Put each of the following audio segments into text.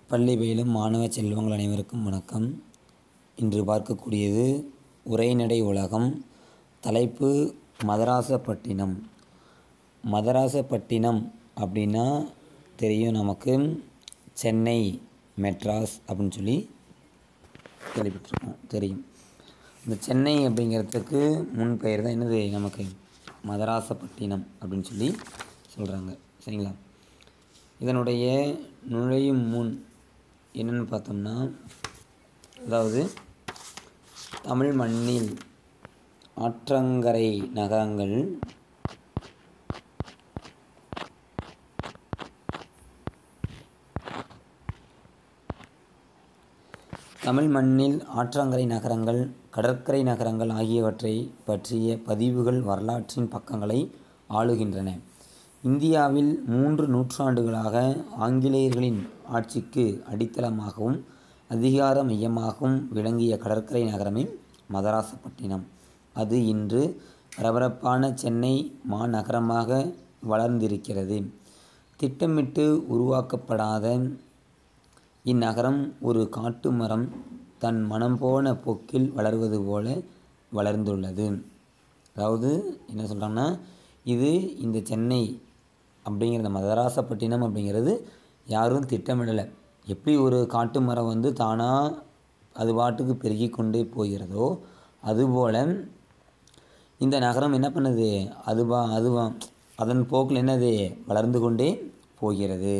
பள்ளி பயிலும் மாணவ செல்வங்கள் அனைவருக்கும் வணக்கம் இன்று பார்க்கக்கூடியது உரைநடை உலகம் தலைப்பு மதராசப்பட்டினம் மதராசப்பட்டினம் அப்படின்னா தெரியும் நமக்கு சென்னை மெட்ராஸ் அப்படின்னு சொல்லி கேள்விப்பட்டிருக்கோம் தெரியும் இந்த சென்னை அப்படிங்கிறதுக்கு முன் பெயர் தான் என்னது நமக்கு மதராசப்பட்டினம் அப்படின்னு சொல்லி சொல்கிறாங்க சரிங்களா இதனுடைய நுழையும் முன் என்னென்னு பார்த்தோம்னா அதாவது தமிழ் மண்ணில் ஆற்றங்கரை நகரங்கள் தமிழ் மண்ணில் ஆற்றங்கரை நகரங்கள் கடற்கரை நகரங்கள் ஆகியவற்றை பற்றிய பதிவுகள் வரலாற்றின் பக்கங்களை ஆளுகின்றன இந்தியாவில் மூன்று நூற்றாண்டுகளாக ஆங்கிலேயர்களின் ஆட்சிக்கு அடித்தளமாகவும் அதிகார மையமாகவும் விளங்கிய கடற்கரை நகரமே மதராசப்பட்டினம் அது இன்று பரபரப்பான சென்னை மாநகரமாக வளர்ந்திருக்கிறது திட்டமிட்டு உருவாக்கப்படாத இந்நகரம் ஒரு காட்டு மரம் தன் மனம் போன போக்கில் வளர்வது போல வளர்ந்துள்ளது அதாவது என்ன சொல்கிறாங்கன்னா இது இந்த சென்னை அப்படிங்கிற இந்த மதராசப்பட்டினம் அப்படிங்கிறது யாரும் திட்டமிடலை எப்படி ஒரு காட்டு மரம் வந்து தானாக அது பாட்டுக்கு பெருகி கொண்டே போகிறதோ அதுபோல் இந்த நகரம் என்ன பண்ணுது அதுவா அதுவா அதன் போக்கில் என்னது வளர்ந்து கொண்டே போகிறது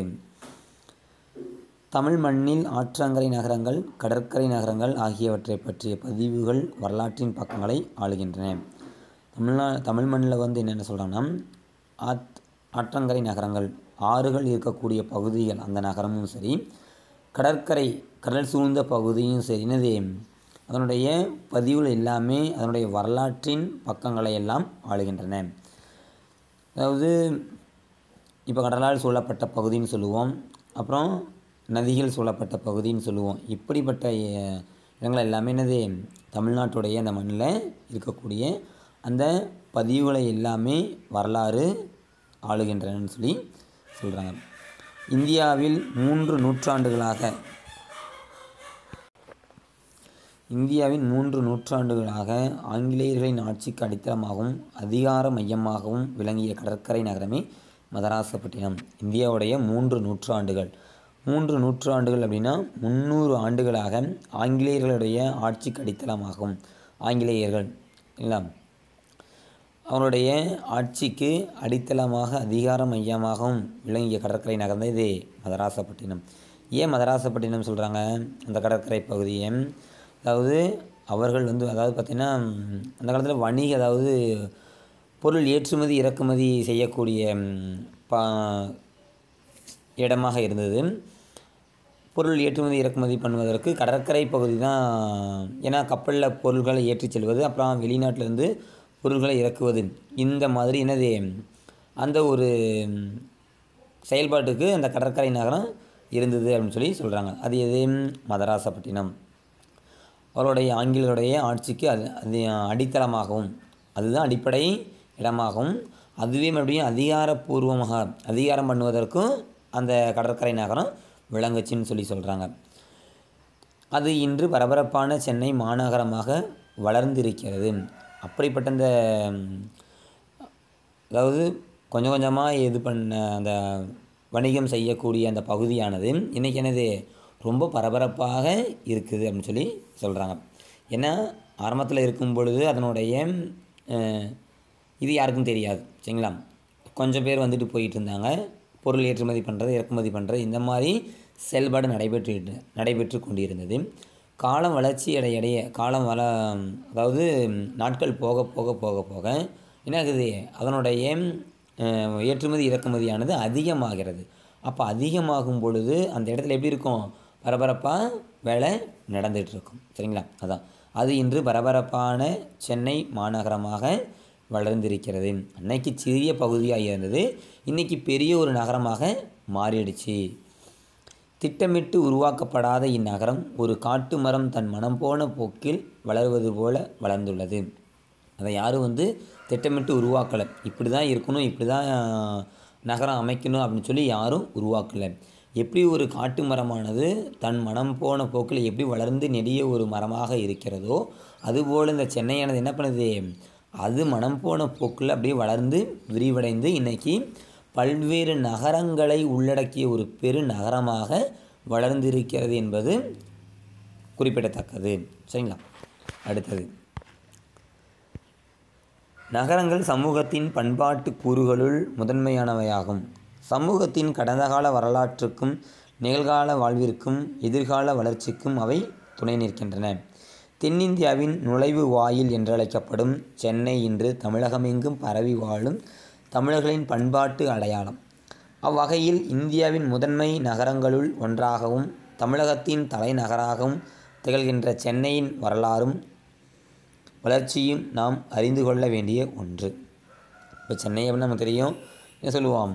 தமிழ் மண்ணில் ஆற்றங்கரை நகரங்கள் கடற்கரை நகரங்கள் ஆகியவற்றை பற்றிய பதிவுகள் வரலாற்றின் பக்கங்களை ஆளுகின்றன தமிழ்நா தமிழ் மண்ணில் வந்து என்னென்ன சொல்கிறாங்கன்னா ஆத் ஆற்றங்கரை நகரங்கள் ஆறுகள் இருக்கக்கூடிய பகுதிகள் அந்த நகரமும் சரி கடற்கரை கடல் சூழ்ந்த பகுதியும் சரி என்னது அதனுடைய பதிவுகள் எல்லாமே அதனுடைய வரலாற்றின் பக்கங்களை எல்லாம் ஆளுகின்றன அதாவது இப்போ கடலால் சூழப்பட்ட பகுதின்னு சொல்லுவோம் அப்புறம் நதிகள் சூழப்பட்ட பகுதின்னு சொல்லுவோம் இப்படிப்பட்ட இடங்கள் எல்லாமே என்னது தமிழ்நாட்டுடைய அந்த மண்ணில் இருக்கக்கூடிய அந்த பதிவுகளை எல்லாமே வரலாறு ஆளுகின்றனன்னு சொல்லி சொல்கிறாங்க இந்தியாவில் மூன்று நூற்றாண்டுகளாக இந்தியாவின் மூன்று நூற்றாண்டுகளாக ஆங்கிலேயர்களின் ஆட்சிக்கு அடித்தளமாகவும் அதிகார மையமாகவும் விளங்கிய கடற்கரை நகரமே மதராசப்பட்டினம் இந்தியாவுடைய மூன்று நூற்றாண்டுகள் மூன்று நூற்றாண்டுகள் அப்படின்னா முந்நூறு ஆண்டுகளாக ஆங்கிலேயர்களுடைய ஆட்சிக்கு அடித்தளமாகும் ஆங்கிலேயர்கள் இல்லை அவருடைய ஆட்சிக்கு அடித்தளமாக அதிகார மையமாகவும் விளங்கிய கடற்கரை நகரம் தான் இது மதராசப்பட்டினம் ஏன் மதராசப்பட்டினம் சொல்கிறாங்க அந்த கடற்கரை பகுதியை அதாவது அவர்கள் வந்து அதாவது பார்த்திங்கன்னா அந்த காலத்தில் வணிக அதாவது பொருள் ஏற்றுமதி இறக்குமதி செய்யக்கூடிய பா இடமாக இருந்தது பொருள் ஏற்றுமதி இறக்குமதி பண்ணுவதற்கு கடற்கரை பகுதி தான் ஏன்னா கப்பலில் பொருள்களை ஏற்றி செல்வது அப்புறம் வெளிநாட்டிலேருந்து பொருள்களை இறக்குவது இந்த மாதிரி என்னது அந்த ஒரு செயல்பாட்டுக்கு அந்த கடற்கரை நகரம் இருந்தது அப்படின்னு சொல்லி சொல்கிறாங்க அது எது மதராசப்பட்டினம் அவருடைய ஆங்கிலருடைய ஆட்சிக்கு அது அது அடித்தளமாகவும் அதுதான் அடிப்படை இடமாகவும் அதுவே மறுபடியும் அதிகாரப்பூர்வமாக அதிகாரம் பண்ணுவதற்கும் அந்த கடற்கரை நகரம் விளங்குச்சின்னு சொல்லி சொல்கிறாங்க அது இன்று பரபரப்பான சென்னை மாநகரமாக வளர்ந்திருக்கிறது அப்படிப்பட்ட இந்த அதாவது கொஞ்சம் கொஞ்சமாக இது பண்ண அந்த வணிகம் செய்யக்கூடிய அந்த பகுதியானது இன்றைக்கி என்னது ரொம்ப பரபரப்பாக இருக்குது அப்படின்னு சொல்லி சொல்கிறாங்க ஏன்னா ஆரம்பத்தில் இருக்கும் பொழுது அதனுடைய இது யாருக்கும் தெரியாது சரிங்களா கொஞ்சம் பேர் வந்துட்டு போயிட்டு இருந்தாங்க பொருள் ஏற்றுமதி பண்ணுறது இறக்குமதி பண்ணுறது இந்த மாதிரி செயல்பாடு நடைபெற்று நடைபெற்று கொண்டிருந்தது காலம் வளர்ச்சி அடைய காலம் வள அதாவது நாட்கள் போக போக போக போக என்ன ஆகுது அதனுடைய ஏற்றுமதி இறக்குமதியானது அதிகமாகிறது அப்போ அதிகமாகும் பொழுது அந்த இடத்துல எப்படி இருக்கும் பரபரப்பாக வேலை நடந்துகிட்ருக்கும் சரிங்களா அதான் அது இன்று பரபரப்பான சென்னை மாநகரமாக வளர்ந்திருக்கிறது அன்னைக்கு சிறிய பகுதியாக இருந்தது இன்றைக்கி பெரிய ஒரு நகரமாக மாறிடுச்சு திட்டமிட்டு உருவாக்கப்படாத இந்நகரம் ஒரு காட்டு மரம் தன் மனம் போன போக்கில் வளர்வது போல வளர்ந்துள்ளது அதை யாரும் வந்து திட்டமிட்டு உருவாக்கலை இப்படி தான் இருக்கணும் இப்படி தான் நகரம் அமைக்கணும் அப்படின்னு சொல்லி யாரும் உருவாக்கலை எப்படி ஒரு காட்டு மரமானது தன் மனம் போன போக்கில் எப்படி வளர்ந்து நெடிய ஒரு மரமாக இருக்கிறதோ அதுபோல் இந்த சென்னையானது என்ன பண்ணுது அது மனம் போன போக்கில் அப்படியே வளர்ந்து விரிவடைந்து இன்னைக்கு பல்வேறு நகரங்களை உள்ளடக்கிய ஒரு பெரு நகரமாக வளர்ந்திருக்கிறது என்பது குறிப்பிடத்தக்கது சரிங்களா அடுத்தது நகரங்கள் சமூகத்தின் பண்பாட்டு கூறுகளுள் முதன்மையானவையாகும் சமூகத்தின் கடந்த கால வரலாற்றுக்கும் நிகழ்கால வாழ்விற்கும் எதிர்கால வளர்ச்சிக்கும் அவை துணை நிற்கின்றன தென்னிந்தியாவின் நுழைவு வாயில் என்றழைக்கப்படும் சென்னை இன்று தமிழகமெங்கும் பரவி வாழும் தமிழர்களின் பண்பாட்டு அடையாளம் அவ்வகையில் இந்தியாவின் முதன்மை நகரங்களுள் ஒன்றாகவும் தமிழகத்தின் தலைநகராகவும் திகழ்கின்ற சென்னையின் வரலாறும் வளர்ச்சியும் நாம் அறிந்து கொள்ள வேண்டிய ஒன்று இப்போ சென்னை அப்படின்னு நமக்கு தெரியும் என்ன சொல்லுவோம்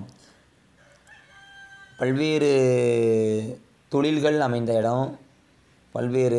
பல்வேறு தொழில்கள் அமைந்த இடம் பல்வேறு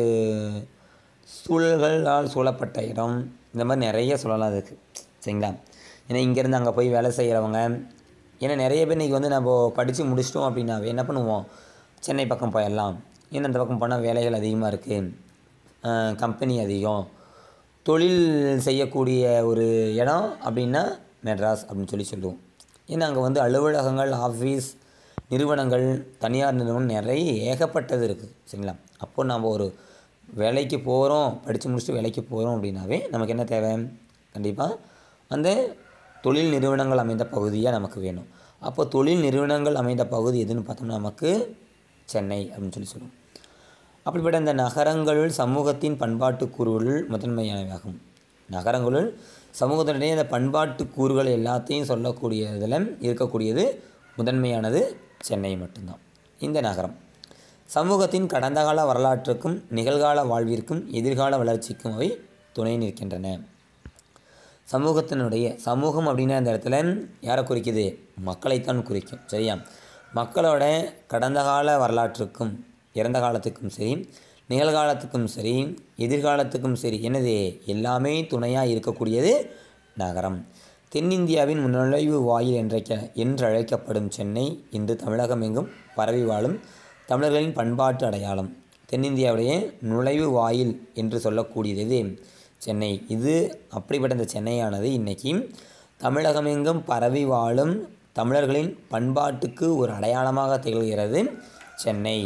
சூழல்களால் சூழப்பட்ட இடம் இந்த மாதிரி நிறைய சொல்லலாம் அதுக்கு சரிங்களா ஏன்னா இங்கேருந்து அங்கே போய் வேலை செய்கிறவங்க ஏன்னா நிறைய பேர் இன்றைக்கி வந்து நம்ம படித்து முடிச்சிட்டோம் அப்படின்னாவே என்ன பண்ணுவோம் சென்னை பக்கம் போயிடலாம் ஏன்னா அந்த பக்கம் போனால் வேலைகள் அதிகமாக இருக்குது கம்பெனி அதிகம் தொழில் செய்யக்கூடிய ஒரு இடம் அப்படின்னா மெட்ராஸ் அப்படின்னு சொல்லி சொல்லுவோம் ஏன்னா அங்கே வந்து அலுவலகங்கள் ஆஃபீஸ் நிறுவனங்கள் தனியார் நிறுவனம் நிறைய ஏகப்பட்டது இருக்குது சரிங்களா அப்போது நம்ம ஒரு வேலைக்கு போகிறோம் படித்து முடிச்சுட்டு வேலைக்கு போகிறோம் அப்படின்னாவே நமக்கு என்ன தேவை கண்டிப்பாக அந்த தொழில் நிறுவனங்கள் அமைந்த பகுதியாக நமக்கு வேணும் அப்போ தொழில் நிறுவனங்கள் அமைந்த பகுதி எதுன்னு பார்த்தோம்னா நமக்கு சென்னை அப்படின்னு சொல்லி சொல்லுவோம் அப்படிப்பட்ட இந்த நகரங்களுள் சமூகத்தின் பண்பாட்டு கூறுகளுள் முதன்மையானவையாகும் நகரங்களுள் சமூகத்தினுடைய இந்த பண்பாட்டு கூறுகள் எல்லாத்தையும் சொல்லக்கூடியதில் இருக்கக்கூடியது முதன்மையானது சென்னை மட்டும்தான் இந்த நகரம் சமூகத்தின் கடந்த கால வரலாற்றுக்கும் நிகழ்கால வாழ்விற்கும் எதிர்கால வளர்ச்சிக்கும் அவை துணை நிற்கின்றன சமூகத்தினுடைய சமூகம் அப்படின்னா அந்த இடத்துல யாரை குறிக்குது மக்களைத்தான் குறிக்கும் சரியா மக்களோட கடந்த கால வரலாற்றுக்கும் இறந்த காலத்துக்கும் சரி நிகழ்காலத்துக்கும் சரி எதிர்காலத்துக்கும் சரி என்னது எல்லாமே துணையாக இருக்கக்கூடியது நகரம் தென்னிந்தியாவின் நுழைவு வாயில் என்றைக்க என்றழைக்கப்படும் சென்னை இன்று தமிழகம் எங்கும் பரவி வாழும் தமிழர்களின் பண்பாட்டு அடையாளம் தென்னிந்தியாவுடைய நுழைவு வாயில் என்று சொல்லக்கூடியது சென்னை இது அப்படிப்பட்ட இந்த சென்னையானது இன்றைக்கி தமிழகமெங்கும் பரவி வாழும் தமிழர்களின் பண்பாட்டுக்கு ஒரு அடையாளமாக திகழ்கிறது சென்னை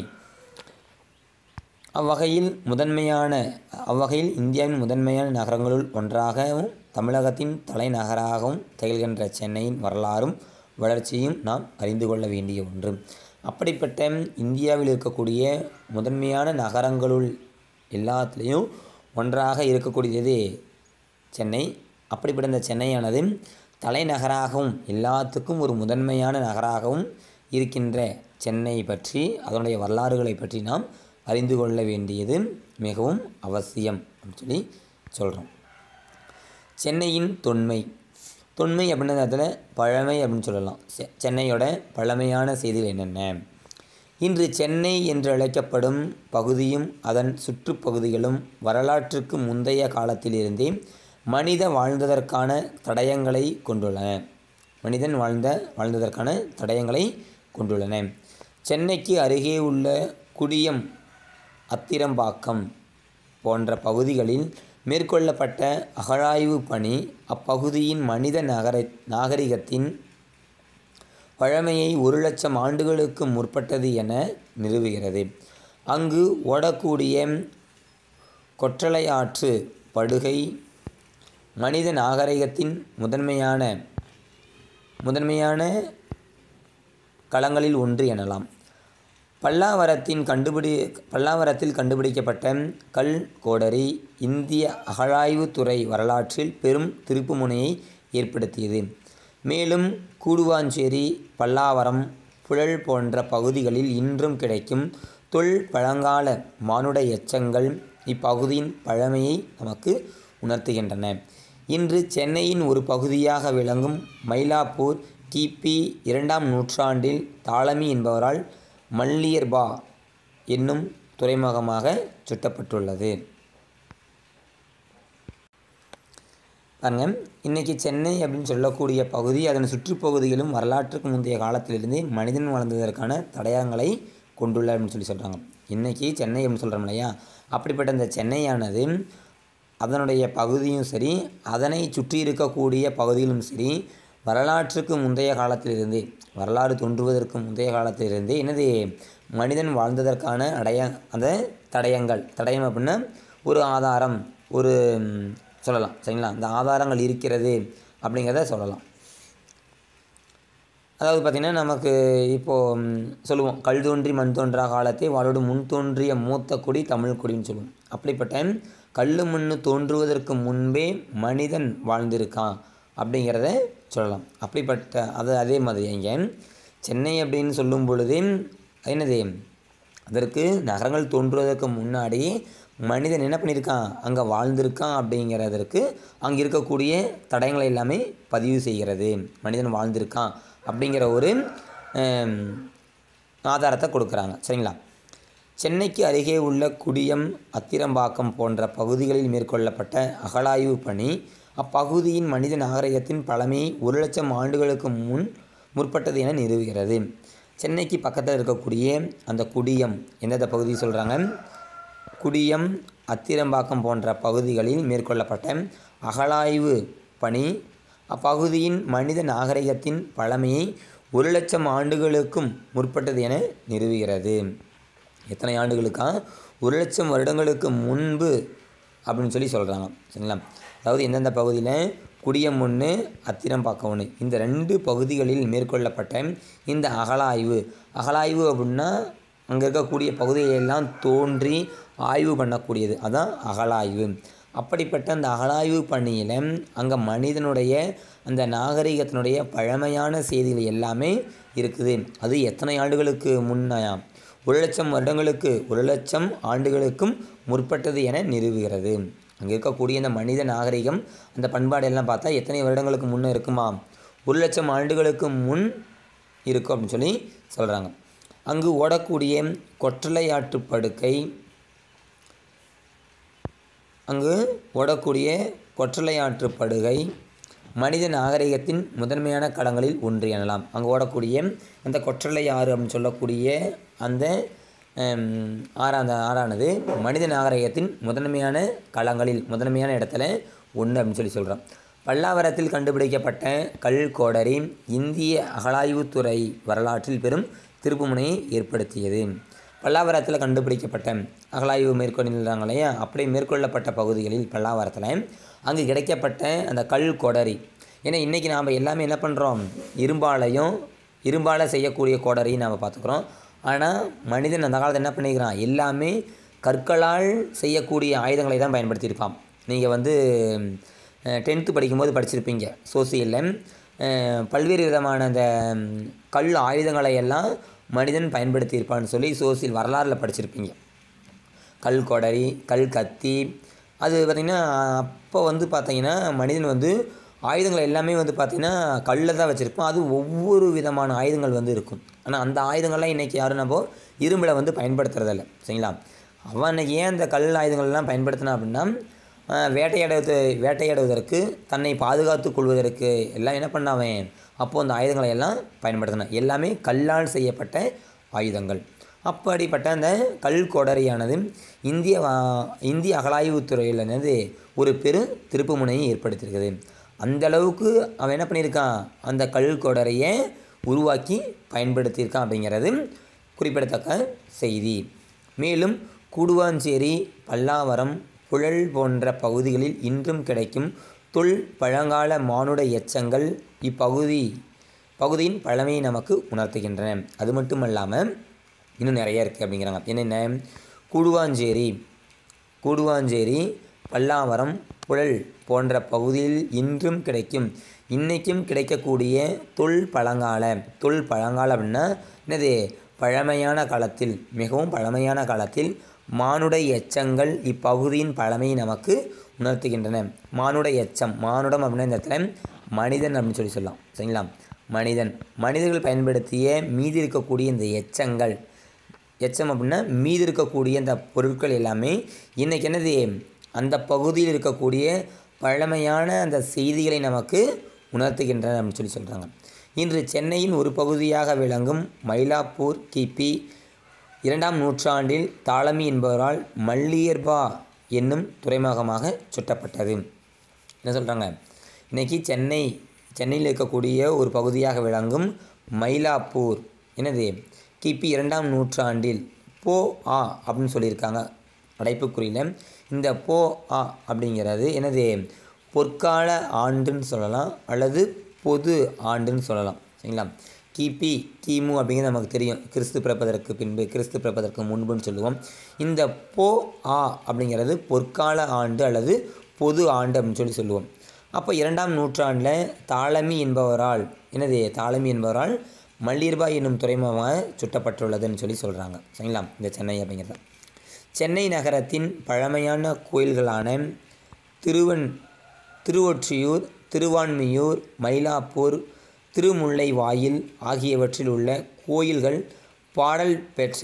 அவ்வகையில் முதன்மையான அவ்வகையில் இந்தியாவின் முதன்மையான நகரங்களுள் ஒன்றாகவும் தமிழகத்தின் தலைநகராகவும் திகழ்கின்ற சென்னையின் வரலாறும் வளர்ச்சியும் நாம் அறிந்து கொள்ள வேண்டிய ஒன்று அப்படிப்பட்ட இந்தியாவில் இருக்கக்கூடிய முதன்மையான நகரங்களுள் எல்லாத்துலேயும் ஒன்றாக இருக்கக்கூடியது சென்னை அப்படிப்பட்ட இந்த சென்னையானது தலைநகராகவும் எல்லாத்துக்கும் ஒரு முதன்மையான நகராகவும் இருக்கின்ற சென்னை பற்றி அதனுடைய வரலாறுகளை பற்றி நாம் அறிந்து கொள்ள வேண்டியது மிகவும் அவசியம் அப்படின்னு சொல்லி சொல்கிறோம் சென்னையின் தொன்மை தொன்மை அப்படின்ற இடத்துல பழமை அப்படின்னு சொல்லலாம் செ- சென்னையோட பழமையான செய்திகள் என்னென்ன இன்று சென்னை என்று அழைக்கப்படும் பகுதியும் அதன் சுற்றுப்பகுதிகளும் வரலாற்றுக்கு முந்தைய காலத்திலிருந்தே மனித வாழ்ந்ததற்கான தடயங்களை கொண்டுள்ளன மனிதன் வாழ்ந்த வாழ்ந்ததற்கான தடயங்களை கொண்டுள்ளன சென்னைக்கு அருகே உள்ள குடியம் அத்திரம்பாக்கம் போன்ற பகுதிகளில் மேற்கொள்ளப்பட்ட அகழாய்வு பணி அப்பகுதியின் மனித நகர நாகரிகத்தின் பழமையை ஒரு லட்சம் ஆண்டுகளுக்கு முற்பட்டது என நிறுவுகிறது அங்கு ஓடக்கூடிய கொற்றலை ஆற்று படுகை மனித நாகரிகத்தின் முதன்மையான முதன்மையான களங்களில் ஒன்று எனலாம் பல்லாவரத்தின் கண்டுபிடி பல்லாவரத்தில் கண்டுபிடிக்கப்பட்ட கல் கோடரி இந்திய அகழாய்வுத் துறை வரலாற்றில் பெரும் திருப்புமுனையை ஏற்படுத்தியது மேலும் கூடுவாஞ்சேரி பல்லாவரம் புழல் போன்ற பகுதிகளில் இன்றும் கிடைக்கும் தொல் பழங்கால மானுட எச்சங்கள் இப்பகுதியின் பழமையை நமக்கு உணர்த்துகின்றன இன்று சென்னையின் ஒரு பகுதியாக விளங்கும் மயிலாப்பூர் கிபி இரண்டாம் நூற்றாண்டில் தாளமி என்பவரால் மல்லியர்பா என்னும் துறைமுகமாக சுட்டப்பட்டுள்ளது பாருங்க இன்றைக்கி சென்னை அப்படின்னு சொல்லக்கூடிய பகுதி அதன் சுற்றுப்பகுதிகளும் வரலாற்றுக்கு முந்தைய காலத்திலிருந்தே மனிதன் வாழ்ந்ததற்கான தடயங்களை கொண்டுள்ளார் அப்படின்னு சொல்லி சொல்கிறாங்க இன்றைக்கி சென்னை அப்படின்னு சொல்கிறோம் இல்லையா அப்படிப்பட்ட இந்த சென்னையானது அதனுடைய பகுதியும் சரி அதனை சுற்றி இருக்கக்கூடிய பகுதிகளும் சரி வரலாற்றுக்கு முந்தைய காலத்திலிருந்தே வரலாறு தோன்றுவதற்கு முந்தைய காலத்திலிருந்தே என்னது மனிதன் வாழ்ந்ததற்கான அடைய அந்த தடயங்கள் தடயம் அப்படின்னா ஒரு ஆதாரம் ஒரு ம், சொல்லலாம் சரிங்களா அந்த ஆதாரங்கள் இருக்கிறது அப்படிங்கிறத சொல்லலாம் அதாவது பார்த்திங்கன்னா நமக்கு இப்போது ம், சொல்லுவோம் கல் தோன்றி மண் தோன்றா காலத்தை வாழோடு முன் தோன்றிய மூத்த குடி தமிழ் குடின்னு சொல்லுவோம் அப்படிப்பட்ட கல் மண் தோன்றுவதற்கு முன்பே மனிதன் வாழ்ந்திருக்கான் அப்படிங்கிறத சொல்லலாம் அப்படிப்பட்ட அது அதே மாதிரி இங்கே சென்னை அப்படின்னு சொல்லும் பொழுது என்னது அதற்கு நகரங்கள் தோன்றுவதற்கு முன்னாடி மனிதன் என்ன பண்ணியிருக்கான் அங்கே வாழ்ந்திருக்கான் அப்படிங்கிறதற்கு அங்கே இருக்கக்கூடிய தடயங்களை எல்லாமே பதிவு செய்கிறது மனிதன் வாழ்ந்திருக்கான் அப்படிங்கிற ஒரு ஆம், ஆதாரத்தை கொடுக்குறாங்க சரிங்களா சென்னைக்கு அருகே உள்ள குடியம் அத்திரம்பாக்கம் போன்ற பகுதிகளில் மேற்கொள்ளப்பட்ட அகழாய்வு பணி அப்பகுதியின் மனித நாகரிகத்தின் பழமை ஒரு லட்சம் ஆண்டுகளுக்கு முன் முற்பட்டது என நிறுவுகிறது சென்னைக்கு பக்கத்தில் இருக்கக்கூடிய அந்த குடியம் எந்தெந்த பகுதி சொல்கிறாங்க குடியம் அத்திரம்பாக்கம் போன்ற பகுதிகளில் மேற்கொள்ளப்பட்ட அகழாய்வு பணி அப்பகுதியின் மனித நாகரிகத்தின் பழமையை ஒரு லட்சம் ஆண்டுகளுக்கும் முற்பட்டது என நிறுவுகிறது எத்தனை ஆண்டுகளுக்கா ஒரு லட்சம் வருடங்களுக்கு முன்பு அப்படின்னு சொல்லி சொல்கிறாங்க சரிங்களா அதாவது எந்தெந்த பகுதியில் குடியம் ஒன்று அத்திரம் பார்க்க ஒன்று இந்த ரெண்டு பகுதிகளில் மேற்கொள்ளப்பட்ட இந்த அகழாய்வு அகழாய்வு அப்படின்னா அங்கே இருக்கக்கூடிய பகுதியெல்லாம் தோன்றி ஆய்வு பண்ணக்கூடியது அதான் அகழாய்வு அப்படிப்பட்ட அந்த அகழாய்வு பணியில் அங்கே மனிதனுடைய அந்த நாகரிகத்தினுடைய பழமையான செய்திகள் எல்லாமே இருக்குது அது எத்தனை ஆண்டுகளுக்கு முன்னையா ஒரு லட்சம் வருடங்களுக்கு ஒரு லட்சம் ஆண்டுகளுக்கும் முற்பட்டது என நிறுவுகிறது அங்கே இருக்கக்கூடிய அந்த மனித நாகரிகம் அந்த பண்பாடு எல்லாம் பார்த்தா எத்தனை வருடங்களுக்கு முன்னே இருக்குமா ஒரு லட்சம் ஆண்டுகளுக்கு முன் இருக்கும் அப்படின்னு சொல்லி சொல்கிறாங்க அங்கு ஓடக்கூடிய கொற்றலை ஆற்று படுக்கை அங்கு ஓடக்கூடிய கொற்றலை ஆற்று படுகை மனித நாகரிகத்தின் முதன்மையான களங்களில் ஒன்று எனலாம் அங்கே ஓடக்கூடிய அந்த கொற்றலை ஆறு அப்படின்னு சொல்லக்கூடிய அந்த ஹம், ஆறா அந்த ஆறானது மனித நாகரிகத்தின் முதன்மையான களங்களில் முதன்மையான இடத்துல ஒன்று அப்படின்னு சொல்லி சொல்கிறோம் பல்லாவரத்தில் கண்டுபிடிக்கப்பட்ட கல் கோடரி இந்திய அகழாய்வுத்துறை வரலாற்றில் பெரும் திருப்புமுனையை ஏற்படுத்தியது பல்லாவரத்தில் கண்டுபிடிக்கப்பட்ட அகழாய்வு மேற்கொண்டாங்க இல்லையா அப்படி மேற்கொள்ளப்பட்ட பகுதிகளில் பல்லாவரத்தில் அங்கு கிடைக்கப்பட்ட அந்த கல் கொடரி ஏன்னா இன்றைக்கி நாம் எல்லாமே என்ன பண்ணுறோம் இரும்பாலையும் இரும்பால் செய்யக்கூடிய கோடரியும் நாம் பார்த்துக்குறோம் ஆனால் மனிதன் அந்த காலத்தில் என்ன பண்ணிக்கிறான் எல்லாமே கற்களால் செய்யக்கூடிய ஆயுதங்களை தான் பயன்படுத்தியிருப்பான் நீங்கள் வந்து டென்த்து படிக்கும்போது படிச்சிருப்பீங்க சோசியலில் பல்வேறு விதமான அந்த ம், கல் ஆயுதங்களை எல்லாம் மனிதன் பயன்படுத்தியிருப்பான்னு சொல்லி சோசியல் வரலாறில் படிச்சிருப்பீங்க கல் கொடரி கல் கத்தி அது பார்த்திங்கன்னா அப்போ வந்து பார்த்தீங்கன்னா மனிதன் வந்து ஆயுதங்கள் எல்லாமே வந்து பார்த்திங்கன்னா கல்லில் தான் வச்சுருப்போம் அது ஒவ்வொரு விதமான ஆயுதங்கள் வந்து இருக்கும் ஆனால் அந்த ஆயுதங்கள்லாம் இன்றைக்கி யாரும் நம்ம இரும்பில் வந்து பயன்படுத்துறதில்ல சரிங்களா அவன் அன்னைக்கு ஏன் அந்த கல் ஆயுதங்கள்லாம் பயன்படுத்தினா அப்படின்னா ஆஹ், வேட்டையாடுவது வேட்டையாடுவதற்கு தன்னை பாதுகாத்து கொள்வதற்கு எல்லாம் என்ன பண்ணாவன் அப்போது அந்த ஆயுதங்களை எல்லாம் பயன்படுத்தினான் எல்லாமே கல்லால் செய்யப்பட்ட ஆயுதங்கள் அப்படிப்பட்ட அந்த கல் கொடரியானது இந்திய வா- இந்திய அகழாய்வுத் துறையில் என்னது ஒரு பெரு திருப்பு முனையை ஏற்படுத்தியிருக்குது அந்த அளவுக்கு அவன் என்ன பண்ணியிருக்கான் அந்த கல் கொடரையை உருவாக்கி பயன்படுத்தியிருக்கான் அப்படிங்கிறது குறிப்பிடத்தக்க செய்தி மேலும் கூடுவாஞ்சேரி பல்லாவரம் புழல் போன்ற பகுதிகளில் இன்றும் கிடைக்கும் தொல் பழங்கால மானுட எச்சங்கள் இப்பகுதி பகுதியின் பழமையை நமக்கு உணர்த்துகின்றன அது மட்டும் இல்லாமல் இன்னும் நிறைய இருக்குது அப்படிங்கிறாங்க என்னென்ன கூடுவாஞ்சேரி கூடுவாஞ்சேரி பல்லாவரம் புழல் போன்ற பகுதியில் இன்றும் கிடைக்கும் இன்றைக்கும் கிடைக்கக்கூடிய தொல் பழங்கால தொல் பழங்கால அப்படின்னா என்னது பழமையான காலத்தில் மிகவும் பழமையான காலத்தில் மானுட எச்சங்கள் இப்பகுதியின் பழமையை நமக்கு உணர்த்துகின்றன மானுட எச்சம் மானுடம் அப்படின்னா இந்த இடத்துல மனிதன் அப்படின்னு சொல்லி சொல்லலாம் சரிங்களா மனிதன் மனிதர்கள் பயன்படுத்திய மீதி இருக்கக்கூடிய இந்த எச்சங்கள் எச்சம் அப்படின்னா மீதி இருக்கக்கூடிய அந்த பொருட்கள் எல்லாமே இன்றைக்கி என்னது அந்த பகுதியில் இருக்கக்கூடிய பழமையான அந்த செய்திகளை நமக்கு உணர்த்துகின்றன அப்படின்னு சொல்லி சொல்கிறாங்க இன்று சென்னையின் ஒரு பகுதியாக விளங்கும் மயிலாப்பூர் கிபி இரண்டாம் நூற்றாண்டில் தாளமி என்பவரால் மல்லியர்பா என்னும் துறைமுகமாக சுட்டப்பட்டது என்ன சொல்கிறாங்க இன்றைக்கி சென்னை சென்னையில் இருக்கக்கூடிய ஒரு பகுதியாக விளங்கும் மயிலாப்பூர் என்னது கிபி இரண்டாம் நூற்றாண்டில் போ ஆ அப்படின்னு சொல்லியிருக்காங்க அடைப்புக்குறியில் இந்த போ ஆ அப்படிங்கிறது என்னது பொற்கால ஆண்டுன்னு சொல்லலாம் அல்லது பொது ஆண்டுன்னு சொல்லலாம் சரிங்களா கிபி கிமு அப்படிங்கிறது நமக்கு தெரியும் கிறிஸ்து பிறப்பதற்கு பின்பு கிறிஸ்து பிறப்பதற்கு முன்புன்னு சொல்லுவோம் இந்த போ ஆ அப்படிங்கிறது பொற்கால ஆண்டு அல்லது பொது ஆண்டு அப்படின்னு சொல்லி சொல்லுவோம் அப்போ இரண்டாம் நூற்றாண்டில் தாளமி என்பவரால் என்னது தாளமி என்பவரால் மல்லிர்பாய் என்னும் துறைமுகமாக சுட்டப்பட்டுள்ளதுன்னு சொல்லி சொல்கிறாங்க சரிங்களா இந்த சென்னை அப்படிங்கிறது சென்னை நகரத்தின் பழமையான கோயில்களான திருவன் திருவொற்றியூர் திருவான்மியூர் மயிலாப்பூர் திருமுல்லை வாயில் ஆகியவற்றில் உள்ள கோயில்கள் பாடல் பெற்ற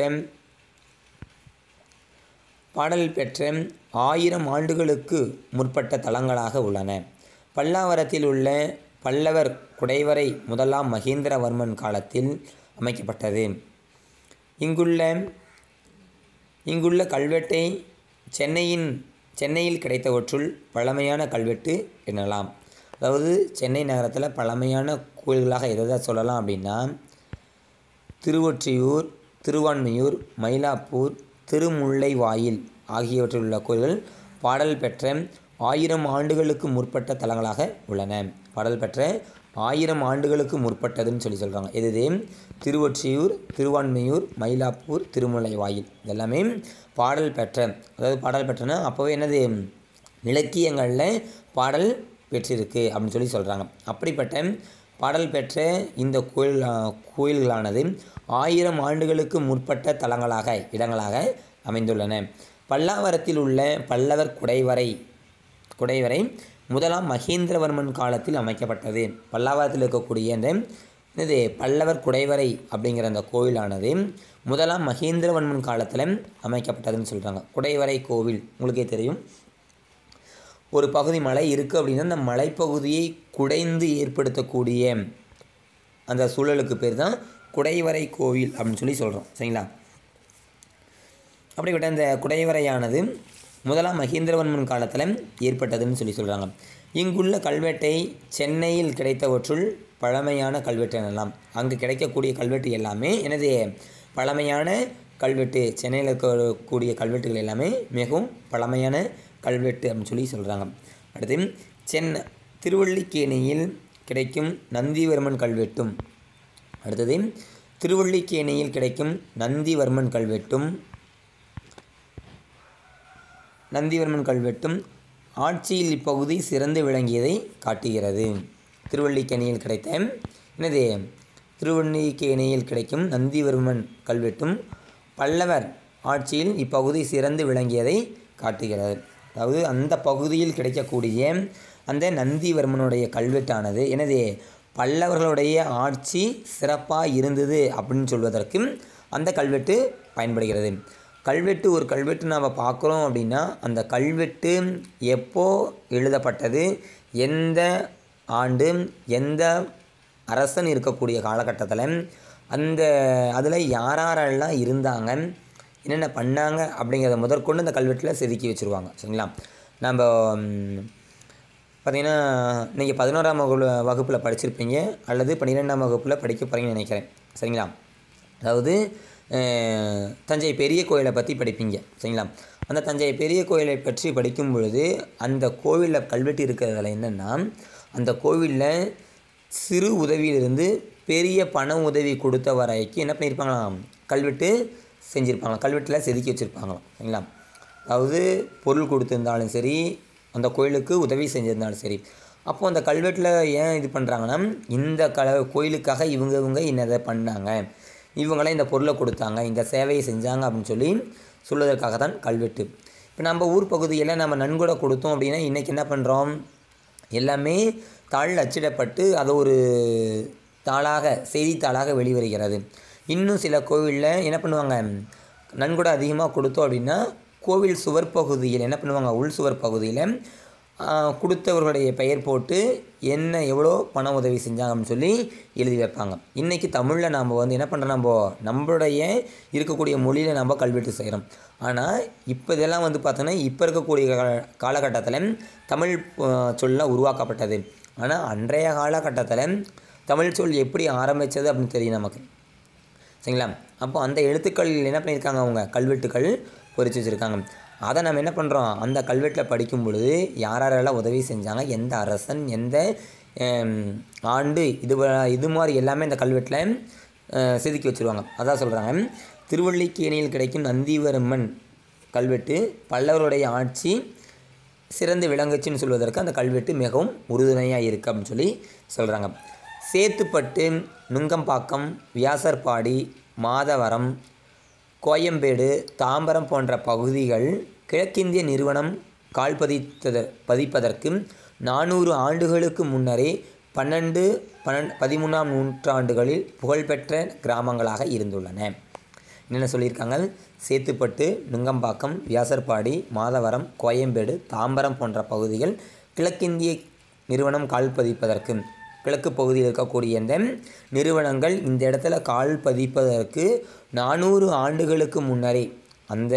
பாடல் பெற்ற ஆயிரம் ஆண்டுகளுக்கு முற்பட்ட தலங்களாக உள்ளன பல்லாவரத்தில் உள்ள பல்லவர் குடைவரை முதலாம் மகேந்திரவர்மன் காலத்தில் அமைக்கப்பட்டது இங்குள்ள இங்குள்ள கல்வெட்டை சென்னையின் சென்னையில் கிடைத்தவற்றுள் பழமையான கல்வெட்டு எனலாம் அதாவது சென்னை நகரத்தில் பழமையான கோயில்களாக எதை சொல்லலாம் அப்படின்னா திருவொற்றியூர் திருவான்மையூர் மயிலாப்பூர் திருமுல்லை வாயில் ஆகியவற்றில் உள்ள கோயில்கள் பாடல் பெற்ற ஆயிரம் ஆண்டுகளுக்கு முற்பட்ட தலங்களாக உள்ளன பாடல் பெற்ற ஆயிரம் ஆண்டுகளுக்கு முற்பட்டதுன்னு சொல்லி சொல்கிறாங்க எது திருவொற்றியூர் திருவான்மையூர் மயிலாப்பூர் திருமுல்லை வாயில் இதெல்லாமே பாடல் பெற்ற அதாவது பாடல் பெற்றனா அப்போவே என்னது இலக்கியங்களில் பாடல் பெற்றிருக்கு அப்படின்னு சொல்லி சொல்கிறாங்க அப்படிப்பட்ட பாடல் பெற்ற இந்த கோயில் கோயில்களானது ஆயிரம் ஆண்டுகளுக்கு முற்பட்ட தலங்களாக இடங்களாக அமைந்துள்ளன பல்லாவரத்தில் உள்ள பல்லவர் குடைவரை குடைவரை முதலாம் மகேந்திரவர்மன் காலத்தில் அமைக்கப்பட்டது பல்லாவரத்தில் இருக்கக்கூடிய இந்த இது பல்லவர் குடைவரை அப்படிங்கிற அந்த கோவிலானது முதலாம் மகேந்திரவர்மன் காலத்தில் அமைக்கப்பட்டதுன்னு சொல்கிறாங்க குடைவரை கோவில் உங்களுக்கே தெரியும் ஒரு பகுதி மலை இருக்குது அப்படின்னா அந்த மலைப்பகுதியை குடைந்து ஏற்படுத்தக்கூடிய அந்த சூழலுக்கு பேர் தான் குடைவரை கோவில் அப்படின்னு சொல்லி சொல்கிறோம் சரிங்களா அப்படிப்பட்ட அந்த குடைவரையானது முதலாம் மகேந்திரவர்மன் காலத்தில் ஏற்பட்டதுன்னு சொல்லி சொல்கிறாங்க இங்குள்ள கல்வெட்டை சென்னையில் கிடைத்தவற்றுள் பழமையான கல்வெட்டு எனலாம் அங்கு கிடைக்கக்கூடிய கல்வெட்டு எல்லாமே எனது பழமையான கல்வெட்டு சென்னையில் இருக்கக்கூடிய கல்வெட்டுகள் எல்லாமே மிகவும் பழமையான கல்வெட்டு அப்படின்னு சொல்லி சொல்கிறாங்க அடுத்து சென்னை திருவள்ளிக்கேணியில் கிடைக்கும் நந்திவர்மன் கல்வெட்டும் அடுத்தது திருவள்ளிக்கேணியில் கிடைக்கும் நந்திவர்மன் கல்வெட்டும் நந்திவர்மன் கல்வெட்டும் ஆட்சியில் இப்பகுதி சிறந்து விளங்கியதை காட்டுகிறது திருவள்ளிக்கேணியில் கிடைத்த என்னது திருவள்ளிக்கேணியில் கிடைக்கும் நந்திவர்மன் கல்வெட்டும் பல்லவர் ஆட்சியில் இப்பகுதி சிறந்து விளங்கியதை காட்டுகிறது அதாவது அந்த பகுதியில் கிடைக்கக்கூடிய அந்த நந்திவர்மனுடைய கல்வெட்டானது எனது பல்லவர்களுடைய ஆட்சி சிறப்பாக இருந்தது அப்படின்னு சொல்வதற்கு அந்த கல்வெட்டு பயன்படுகிறது கல்வெட்டு ஒரு கல்வெட்டு நாம் பார்க்குறோம் அப்படின்னா அந்த கல்வெட்டு எப்போ எழுதப்பட்டது எந்த ஆண்டு எந்த அரசன் இருக்கக்கூடிய காலகட்டத்தில் அந்த அதில் யார் யாரெல்லாம் இருந்தாங்க என்னென்ன பண்ணாங்க அப்படிங்கிறத முதற்கொண்டு அந்த கல்வெட்டில் செதுக்கி வச்சுருவாங்க சரிங்களா நம்ம பார்த்திங்கன்னா நீங்கள் பதினோராம் வகுப்பு வகுப்பில் படிச்சிருப்பீங்க அல்லது பன்னிரெண்டாம் வகுப்பில் படிக்க போகிறீங்கன்னு நினைக்கிறேன் சரிங்களா அதாவது தஞ்சை பெரிய கோயிலை பற்றி படிப்பீங்க சரிங்களா அந்த தஞ்சை பெரிய கோயிலை பற்றி படிக்கும் பொழுது அந்த கோவிலில் கல்வெட்டு இருக்கிறதுல என்னென்னா அந்த கோவிலில் சிறு உதவியிலிருந்து பெரிய பண உதவி கொடுத்த வரைக்கும் என்ன பண்ணியிருப்பாங்களாம் கல்வெட்டு செஞ்சுருப்பாங்க கல்வெட்டில் செதுக்கி வச்சுருப்பாங்களாம் சரிங்களா அதாவது பொருள் கொடுத்துருந்தாலும் சரி அந்த கோயிலுக்கு உதவி செஞ்சுருந்தாலும் சரி அப்போது அந்த கல்வெட்டில் ஏன் இது பண்ணுறாங்கன்னா இந்த க கோயிலுக்காக இவங்க இவங்க இன்னதை பண்ணாங்க இவங்களாம் இந்த பொருளை கொடுத்தாங்க இந்த சேவையை செஞ்சாங்க அப்படின்னு சொல்லி சொல்வதற்காக தான் கல்வெட்டு இப்போ நம்ம ஊர் பகுதியில் நம்ம நன்கொடை கொடுத்தோம் அப்படின்னா இன்றைக்கி என்ன பண்ணுறோம் எல்லாமே தாள் அச்சிடப்பட்டு அது ஒரு தாளாக செய்தித்தாளாக வெளிவருகிறது இன்னும் சில கோவிலில் என்ன பண்ணுவாங்க நன்கொடை அதிகமாக கொடுத்தோம் அப்படின்னா கோவில் சுவர் பகுதியில் என்ன பண்ணுவாங்க உள் சுவர் பகுதியில் ஆஹ், கொடுத்தவர்களுடைய பெயர் போட்டு என்ன எவ்வளோ பண உதவி செஞ்சாங்க அப்படின்னு சொல்லி எழுதி வைப்பாங்க இன்றைக்கி தமிழில் நாம் வந்து என்ன பண்ணுறோம் நம்ம நம்மளுடைய இருக்கக்கூடிய மொழியில் நம்ம கல்வெட்டு செய்கிறோம் ஆனால் இப்போ இதெல்லாம் வந்து பார்த்தோன்னா இப்போ இருக்கக்கூடிய கா- காலகட்டத்தில் தமிழ் ஆஹ், சொல்ல உருவாக்கப்பட்டது ஆனால் அன்றைய காலகட்டத்தில் தமிழ் சொல் எப்படி ஆரம்பித்தது அப்படின்னு தெரியும் நமக்கு சரிங்களா அப்போ அந்த எழுத்துக்கள் என்ன பண்ணியிருக்காங்க அவங்க கல்வெட்டுகள் பொறிச்சு வச்சுருக்காங்க அதை நம்ம என்ன பண்ணுறோம் அந்த கல்வெட்டில் படிக்கும் பொழுது யார் யாரெல்லாம் உதவி செஞ்சாங்க எந்த அரசன் எந்த ஹம், ஆண்டு இது வ- இது மாதிரி எல்லாமே இந்த கல்வெட்டில் அஹ், செதுக்கி வச்சுருவாங்க அதான் சொல்கிறாங்க திருவள்ளிக்கேணியில் கிடைக்கும் நந்திவர்மன் கல்வெட்டு பல்லவருடைய ஆட்சி சிறந்து விளங்குச்சுன்னு சொல்வதற்கு அந்த கல்வெட்டு மிகவும் உறுதுணையாக இருக்குது அப்படின்னு சொல்லி சொல்கிறாங்க சேத்துப்பட்டு நுங்கம்பாக்கம் வியாசர்பாடி மாதவரம் கோயம்பேடு தாம்பரம் போன்ற பகுதிகள் கிழக்கிந்திய நிறுவனம் கால் பதித்தத பதிப்பதற்கு நானூறு ஆண்டுகளுக்கு முன்னரே பன்னெண்டு பன்னெண்டு பதிமூணாம் நூற்றாண்டுகளில் புகழ்பெற்ற கிராமங்களாக இருந்துள்ளன என்னென்ன சொல்லியிருக்காங்க சேத்துப்பட்டு நுங்கம்பாக்கம் வியாசர்பாடி மாதவரம் கோயம்பேடு தாம்பரம் போன்ற பகுதிகள் கிழக்கிந்திய நிறுவனம் கால் பதிப்பதற்கு கிழக்கு பகுதியில் இருக்கக்கூடிய இந்த நிறுவனங்கள் இந்த இடத்துல கால் பதிப்பதற்கு நானூறு ஆண்டுகளுக்கு முன்னரே அந்த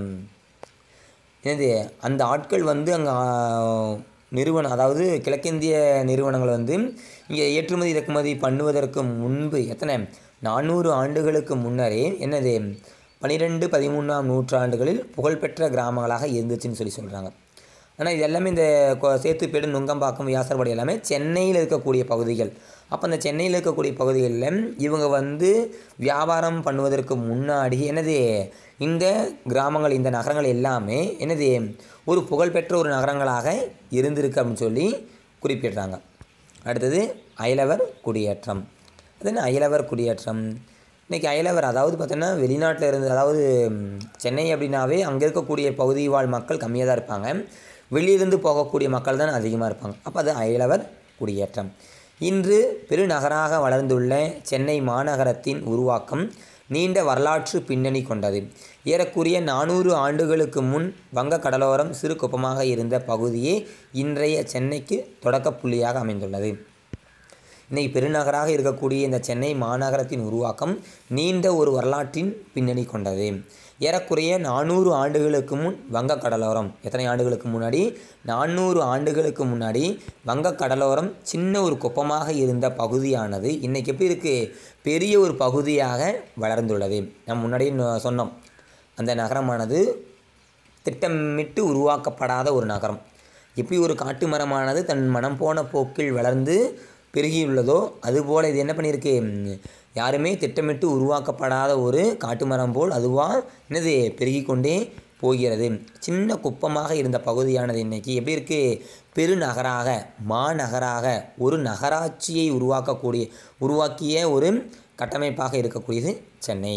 என்னது அந்த ஆட்கள் வந்து அங்கே நிறுவனம் அதாவது கிழக்கிந்திய நிறுவனங்கள் வந்து இங்கே ஏற்றுமதி இறக்குமதி பண்ணுவதற்கு முன்பு எத்தனை நானூறு ஆண்டுகளுக்கு முன்னரே என்னது பன்னிரெண்டு பதிமூணாம் நூற்றாண்டுகளில் புகழ்பெற்ற கிராமங்களாக இருந்துச்சுன்னு சொல்லி சொல்கிறாங்க ஆனால் இது எல்லாமே இந்த கொ- சேத்துப்பேடு நுங்கம்பாக்கம் வியாசர்பாடி எல்லாமே சென்னையில் இருக்கக்கூடிய பகுதிகள் அப்போ அந்த சென்னையில் இருக்கக்கூடிய பகுதிகளில் இவங்க வந்து வியாபாரம் பண்ணுவதற்கு முன்னாடி என்னது இந்த கிராமங்கள் இந்த நகரங்கள் எல்லாமே என்னது ஒரு புகழ்பெற்ற ஒரு நகரங்களாக இருந்திருக்கு அப்படின்னு சொல்லி குறிப்பிடுறாங்க அடுத்தது அயலவர் குடியேற்றம் அது என்ன அயலவர் குடியேற்றம் இன்றைக்கி அயலவர் அதாவது பார்த்தோன்னா வெளிநாட்டில் இருந்து அதாவது ம், சென்னை அப்படின்னாவே அங்கே இருக்கக்கூடிய பகுதி வாழ் மக்கள் கம்மியாக தான் இருப்பாங்க வெளியிருந்து போகக்கூடிய மக்கள் தான் அதிகமாக இருப்பாங்க அப்போ அது அயலவர் குடியேற்றம் இன்று பெருநகராக வளர்ந்துள்ள சென்னை மாநகரத்தின் உருவாக்கம் நீண்ட வரலாற்று பின்னணி கொண்டது ஏறக்குறைய நானூறு ஆண்டுகளுக்கு முன் வங்க கடலோரம் சிறு குப்பமாக இருந்த பகுதியே இன்றைய சென்னைக்கு தொடக்கப் புள்ளியாக அமைந்துள்ளது இன்னைக்கு பெருநகராக இருக்கக்கூடிய இந்த சென்னை மாநகரத்தின் உருவாக்கம் நீண்ட ஒரு வரலாற்றின் பின்னணி கொண்டது ஏறக்குறைய நானூறு ஆண்டுகளுக்கு முன் வங்க கடலோரம் எத்தனை ஆண்டுகளுக்கு முன்னாடி நானூறு ஆண்டுகளுக்கு முன்னாடி வங்க கடலோரம் சின்ன ஒரு குப்பமாக இருந்த பகுதியானது இன்னைக்கு எப்படி இருக்குது பெரிய ஒரு பகுதியாக வளர்ந்துள்ளது நம்ம முன்னாடியே ந- சொன்னோம் அந்த நகரமானது திட்டமிட்டு உருவாக்கப்படாத ஒரு நகரம் எப்படி ஒரு காட்டு மரமானது தன் மனம் போன போக்கில் வளர்ந்து பெருகியுள்ளதோ அதுபோல் இது என்ன பண்ணியிருக்கு ம், யாருமே திட்டமிட்டு உருவாக்கப்படாத ஒரு காட்டு மரம் போல் அதுவாக என்னது பெருகி கொண்டே போகிறது சின்ன குப்பமாக இருந்த பகுதியானது இன்னைக்கு எப்படி இருக்குது பெருநகராக மாநகராக ஒரு நகராட்சியை உருவாக்கக்கூடிய உருவாக்கிய ஒரு கட்டமைப்பாக இருக்கக்கூடியது சென்னை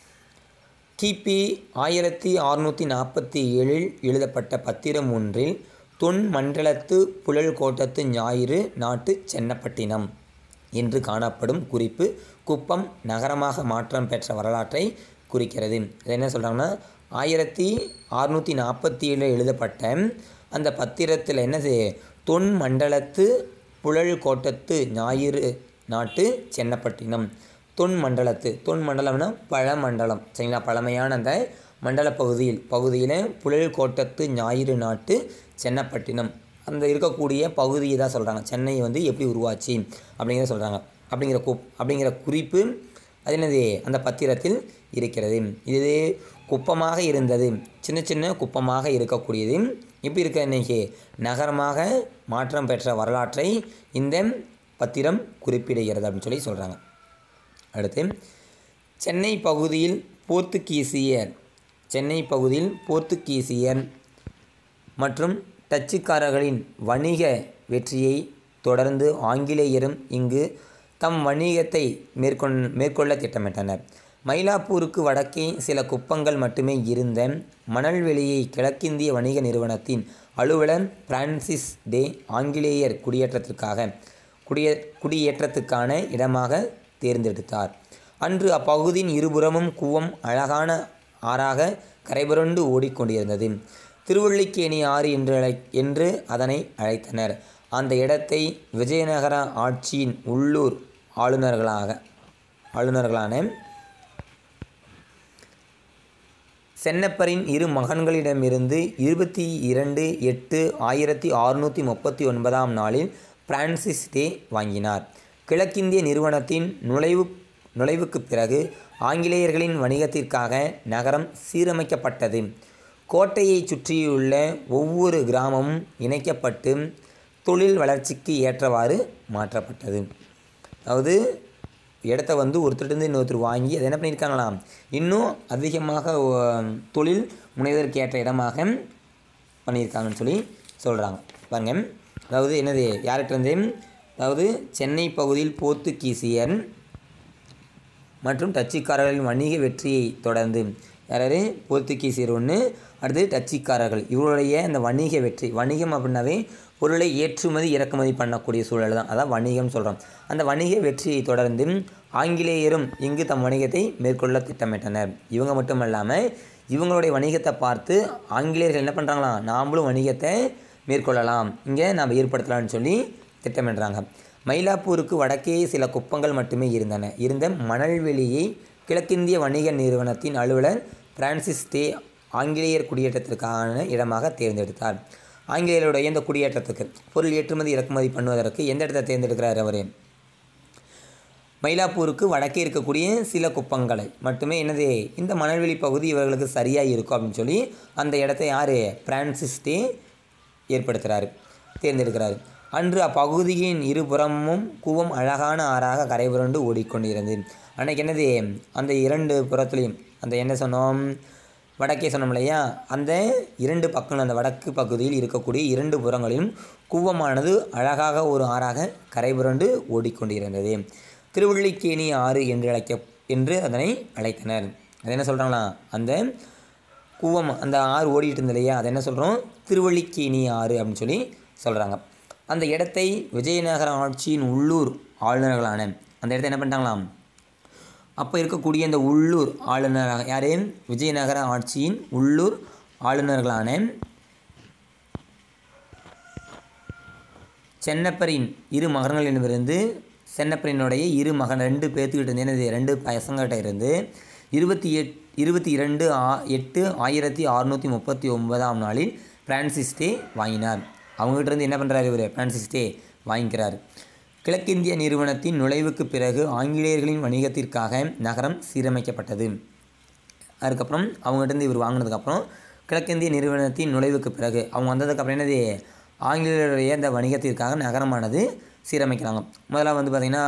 கிபி ஆயிரத்தி அறுநூற்றி நாற்பத்தி ஏழில் எழுதப்பட்ட பத்திரம் ஒன்றில் தொன் மண்டலத்து புழல் கோட்டத்து ஞாயிறு நாட்டு சென்னப்பட்டினம் என்று காணப்படும் குறிப்பு குப்பம் நகரமாக மாற்றம் பெற்ற வரலாற்றை குறிக்கிறது இது என்ன சொல்கிறாங்கன்னா ஆயிரத்தி அறுநூற்றி நாற்பத்தி ஏழில் எழுதப்பட்ட அந்த பத்திரத்தில் என்னது தொன் மண்டலத்து புழல் கோட்டத்து ஞாயிறு நாட்டு சென்னப்பட்டினம் தொன் மண்டலத்து தொன் மண்டலம்னா பழமண்டலம் சரிங்களா பழமையான அந்த மண்டல பகுதியில் பகுதியில் புழல் கோட்டத்து ஞாயிறு நாட்டு சென்னப்பட்டினம் அந்த இருக்கக்கூடிய பகுதியை தான் சொல்கிறாங்க சென்னை வந்து எப்படி உருவாச்சு அப்படிங்கிறத சொல்கிறாங்க அப்படிங்கிற கு அப்படிங்கிற குறிப்பு அது என்னது அந்த பத்திரத்தில் இருக்கிறது இது குப்பமாக இருந்தது சின்ன சின்ன குப்பமாக இருக்கக்கூடியது எப்படி இருக்க இன்னைக்கு நகரமாக மாற்றம் பெற்ற வரலாற்றை இந்த பத்திரம் குறிப்பிடுகிறது அப்படின்னு சொல்லி சொல்கிறாங்க அடுத்து சென்னை பகுதியில் போர்த்துகீசியர் சென்னை பகுதியில் போர்த்துகீசியர் மற்றும் டச்சுக்காரர்களின் வணிக வெற்றியை தொடர்ந்து ஆங்கிலேயரும் இங்கு தம் வணிகத்தை மேற்கொண் மேற்கொள்ள திட்டமிட்டனர் மயிலாப்பூருக்கு வடக்கே சில குப்பங்கள் மட்டுமே இருந்த மணல்வெளியை கிழக்கிந்திய வணிக நிறுவனத்தின் அலுவலர் பிரான்சிஸ் டே ஆங்கிலேயர் குடியேற்றத்திற்காக குடியே குடியேற்றத்துக்கான இடமாக தேர்ந்தெடுத்தார் அன்று அப்பகுதியின் இருபுறமும் கூவம் அழகான ஆறாக கரைபுரண்டு ஓடிக்கொண்டிருந்தது திருவள்ளிக்கேணி ஆறு என்று அழை என்று அதனை அழைத்தனர் அந்த இடத்தை விஜயநகர ஆட்சியின் உள்ளூர் ஆளுநர்களாக ஆளுநர்களான சென்னப்பரின் இரு மகன்களிடமிருந்து இருபத்தி இரண்டு எட்டு ஆயிரத்தி அறுநூற்றி முப்பத்தி ஒன்பதாம் நாளில் பிரான்சிஸ் டே வாங்கினார் கிழக்கிந்திய நிறுவனத்தின் நுழைவு நுழைவுக்குப் பிறகு ஆங்கிலேயர்களின் வணிகத்திற்காக நகரம் சீரமைக்கப்பட்டது கோட்டையைச் சுற்றியுள்ள ஒவ்வொரு கிராமமும் இணைக்கப்பட்டு தொழில் வளர்ச்சிக்கு ஏற்றவாறு மாற்றப்பட்டது அதாவது இடத்த வந்து ஒருத்தர்கிட்ட இன்னொருத்தர் வாங்கி அதை என்ன பண்ணியிருக்காங்களாம் இன்னும் அதிகமாக அஹ், தொழில் முனைவதற்கு ஏற்ற இடமாக பண்ணியிருக்காங்கன்னு சொல்லி சொல்கிறாங்க பாருங்க அதாவது என்னது யார்கிட்டருந்து அதாவது சென்னை பகுதியில் போர்த்துகீசியர் மற்றும் டச்சுக்காரர்களின் வணிக வெற்றியை தொடர்ந்து யாராரு போர்த்துகீசியர் ஒன்று அடுத்து டச்சுக்காரர்கள் இவருடைய இந்த வணிக வெற்றி வணிகம் அப்படின்னாவே பொருளை ஏற்றுமதி இறக்குமதி பண்ணக்கூடிய சூழல் தான் அதான் வணிகம் சொல்கிறோம் அந்த வணிக வெற்றியை தொடர்ந்து ஆங்கிலேயரும் இங்கு தம் வணிகத்தை மேற்கொள்ள திட்டமிட்டனர் இவங்க மட்டும் இல்லாமல் இவங்களுடைய வணிகத்தை பார்த்து ஆங்கிலேயர்கள் என்ன பண்ணுறாங்களாம் நாமளும் வணிகத்தை மேற்கொள்ளலாம் இங்கே நாம் ஏற்படுத்தலாம்னு சொல்லி திட்டமிடுறாங்க மயிலாப்பூருக்கு வடக்கே சில குப்பங்கள் மட்டுமே இருந்தன இருந்த மணல்வெளியை கிழக்கிந்திய வணிக நிறுவனத்தின் அலுவலர் பிரான்சிஸ் டே ஆங்கிலேயர் குடியேற்றத்திற்கான இடமாக தேர்ந்தெடுத்தார் ஆங்கிலேயருடைய இந்த குடியேற்றத்துக்கு பொருள் ஏற்றுமதி இறக்குமதி பண்ணுவதற்கு எந்த இடத்தை தேர்ந்தெடுக்கிறார் அவர் மயிலாப்பூருக்கு வடக்கே இருக்கக்கூடிய சில குப்பங்களை மட்டுமே என்னது இந்த மணல்வெளி பகுதி இவர்களுக்கு சரியாக இருக்கும் அப்படின்னு சொல்லி அந்த இடத்தை யார் பிரான்சிஸ் டே ஏற்படுத்துகிறாரு தேர்ந்தெடுக்கிறாரு அன்று அப்பகுதியின் இருபுறமும் கூவம் அழகான ஆறாக கரைபுரண்டு ஓடிக்கொண்டிருந்தது அன்னைக்கு என்னது அந்த இரண்டு புறத்துலையும் அந்த என்ன சொன்னோம் வடக்கே சொன்னோம் இல்லையா அந்த இரண்டு பக்கங்கள் அந்த வடக்கு பகுதியில் இருக்கக்கூடிய இரண்டு புறங்களிலும் கூவமானது அழகாக ஒரு ஆறாக கரைபுரண்டு ஓடிக்கொண்டிருந்தது திருவள்ளிக்கேணி ஆறு என்று அழைக்க என்று அதனை அழைத்தனர் அது என்ன சொல்கிறாங்களா அந்த கூவம் அந்த ஆறு ஓடிட்டு இருந்தது இல்லையா அதை என்ன சொல்கிறோம் திருவள்ளிக்கேணி ஆறு அப்படின்னு சொல்லி சொல்கிறாங்க அந்த இடத்தை விஜயநகர ஆட்சியின் உள்ளூர் ஆளுநர்களான அந்த இடத்த என்ன பண்ணிட்டாங்களாம் அப்போ இருக்கக்கூடிய இந்த உள்ளூர் ஆளுநராக யார் விஜயநகர ஆட்சியின் உள்ளூர் ஆளுநர்களான சென்னப்பரின் இரு மகன்களிடமிருந்து சென்னப்பரினுடைய இரு மகன் ரெண்டு பேர்த்துக்கிட்ட இருந்து என்னது ரெண்டு பசங்கள்கிட்ட இருந்து இருபத்தி எட் இருபத்தி இரண்டு ஆ எட்டு ஆயிரத்தி அறுநூற்றி முப்பத்தி ஒன்பதாம் நாளில் பிரான்சிஸ் டே வாங்கினார் அவங்ககிட்ட இருந்து என்ன பண்ணுறாரு இவர் பிரான்சிஸ் டே வாங்கிக்கிறார் கிழக்கிந்திய நிறுவனத்தின் நுழைவுக்கு பிறகு ஆங்கிலேயர்களின் வணிகத்திற்காக நகரம் சீரமைக்கப்பட்டது அதுக்கப்புறம் அவங்ககிட்ட இருந்து இவர் வாங்கினதுக்கப்புறம் கிழக்கிந்திய நிறுவனத்தின் நுழைவுக்கு பிறகு அவங்க வந்ததுக்கப்புறம் என்னது ஆங்கிலேயருடைய இந்த வணிகத்திற்காக நகரமானது சீரமைக்கிறாங்க முதல்ல வந்து பார்த்திங்கன்னா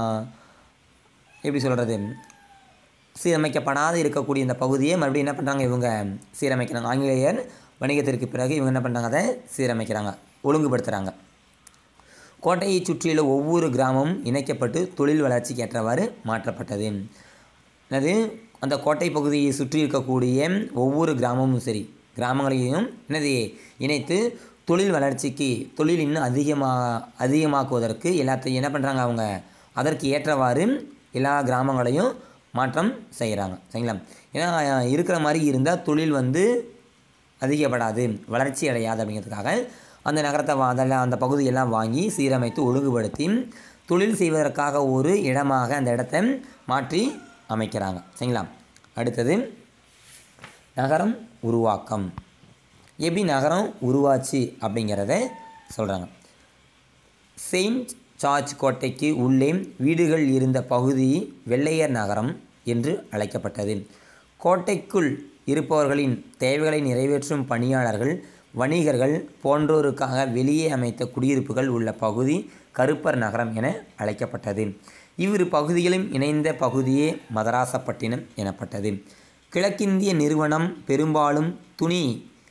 எப்படி சொல்கிறது சீரமைக்கப்படாது இருக்கக்கூடிய இந்த பகுதியை மறுபடியும் என்ன பண்ணுறாங்க இவங்க சீரமைக்கிறாங்க ஆங்கிலேயர் வணிகத்திற்கு பிறகு இவங்க என்ன பண்ணுறாங்க அதை சீரமைக்கிறாங்க ஒழுங்குபடுத்துகிறாங்க கோட்டையை சுற்றியுள்ள ஒவ்வொரு கிராமமும் இணைக்கப்பட்டு தொழில் வளர்ச்சிக்கு ஏற்றவாறு மாற்றப்பட்டது என்னது அந்த கோட்டை பகுதியை சுற்றி இருக்கக்கூடிய ஒவ்வொரு கிராமமும் சரி கிராமங்களையும் என்னது இணைத்து தொழில் வளர்ச்சிக்கு தொழில் இன்னும் அதிகமாக அதிகமாக்குவதற்கு எல்லாத்தையும் என்ன பண்ணுறாங்க அவங்க அதற்கு ஏற்றவாறு எல்லா கிராமங்களையும் மாற்றம் செய்கிறாங்க சரிங்களா ஏன்னா இருக்கிற மாதிரி இருந்தால் தொழில் வந்து அதிகப்படாது வளர்ச்சி அடையாது அப்படிங்கிறதுக்காக அந்த நகரத்தை வா- அதெல்லாம் அந்த பகுதியெல்லாம் வாங்கி சீரமைத்து ஒழுங்குபடுத்தி தொழில் செய்வதற்காக ஒரு இடமாக அந்த இடத்த மாற்றி அமைக்கிறாங்க சரிங்களா அடுத்தது நகரம் உருவாக்கம் எப்படி நகரம் உருவாச்சு அப்படிங்கிறத சொல்கிறாங்க செயின்ட் ஜார்ஜ் கோட்டைக்கு உள்ளே வீடுகள் இருந்த பகுதி வெள்ளையர் நகரம் என்று அழைக்கப்பட்டது கோட்டைக்குள் இருப்பவர்களின் தேவைகளை நிறைவேற்றும் பணியாளர்கள் வணிகர்கள் போன்றோருக்காக வெளியே அமைத்த குடியிருப்புகள் உள்ள பகுதி கருப்பர் நகரம் என அழைக்கப்பட்டது இவ்விரு பகுதிகளும் இணைந்த பகுதியே மதராசப்பட்டினம் எனப்பட்டது கிழக்கிந்திய நிறுவனம் பெரும்பாலும் துணி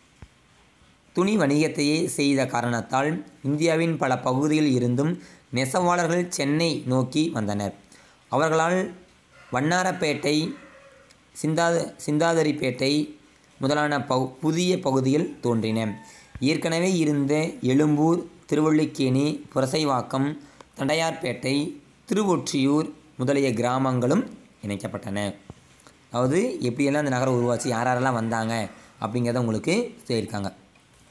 துணி வணிகத்தையே செய்த காரணத்தால் இந்தியாவின் பல பகுதிகளில் இருந்தும் நெசவாளர்கள் சென்னை நோக்கி வந்தனர் அவர்களால் வண்ணாரப்பேட்டை சிந்தாத சிந்தாதரிப்பேட்டை முதலான பகு புதிய பகுதிகள் தோன்றின ஏற்கனவே இருந்த எழும்பூர் திருவள்ளிக்கேணி புரசைவாக்கம் தண்டையார்பேட்டை திருவொற்றியூர் முதலிய கிராமங்களும் இணைக்கப்பட்டன அதாவது எப்படியெல்லாம் அந்த நகரம் உருவாச்சு யார் யாரெல்லாம் வந்தாங்க அப்படிங்கிறத உங்களுக்கு சொல்லியிருக்காங்க